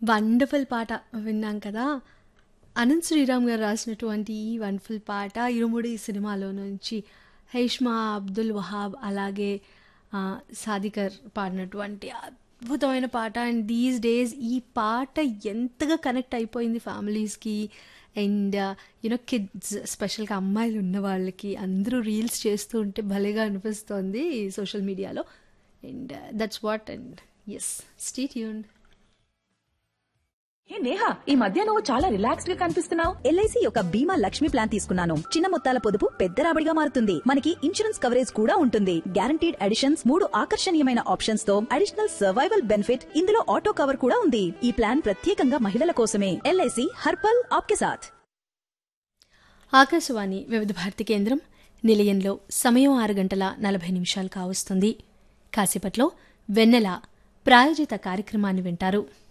Wonderful పాట విన్నాం కదా! అనంత్ శ్రీరామ్ గారు రాసినటువంటి ఈ వండర్‌ఫుల్ పాట 'ఇరుముడి' సినిమాలో నుంచి హేష్మా అబ్దుల్ వహాబ్ అలాగే ఆహ్, సాదికర్ పాడినటువంటి అద్భుతమైన పాట. అండ్ దీస్ డేస్ ఈ పాట ఎంతగా కనెక్ట్ అయిపోయింది ఫ్యామిలీస్‌కి అండ్ యూనో కిడ్స్ స్పెషల్‌గా అమ్మాయిలు ఉన్న వాళ్ళకి అందరూ రీల్స్ చేస్తూ ఉంటే భలేగా అనిపిస్తోంది సోషల్ మీడియాలో. And that's what and yes stay tuned. Hey Neha ఈ మధ్య నువ్వు చాలా రిలాక్స్డ్ గా కనిపిస్తున్నావు ఎల్ఐసి యొక్క బీమా లక్ష్మి ప్లాన్ తీసుకున్నాను చిన్న మొత్తాల పొదుపు పెద్ద రాబడిగా మారుతుంది మనకి ఇన్సూరెన్స్ కవరేజ్ కూడా ఉంటుంది గ్యారంటీడ్ అడిషన్స్ మూడు ఆకర్షణీయమైన ఆప్షన్స్ తో అడిషనల్ సర్వైవల్ బెనిఫిట్ ఇందులో ఆటో కవర్ కూడా ఉంది ఈ ప్లాన్ ప్రత్యేకంగా మహిళల కోసమే ఎల్ఐసి హర్పల్ ఆప్కే సాథ్ ఆకాశవాణి వివిధ భారతి కేంద్రం నిలయంలో సమయం ఆరు గంటల నలభై నిమిషాలు కావస్తుంది కాసేపట్లో వెన్నెల ప్రాయోజిత కార్యక్రమాన్ని వింటారు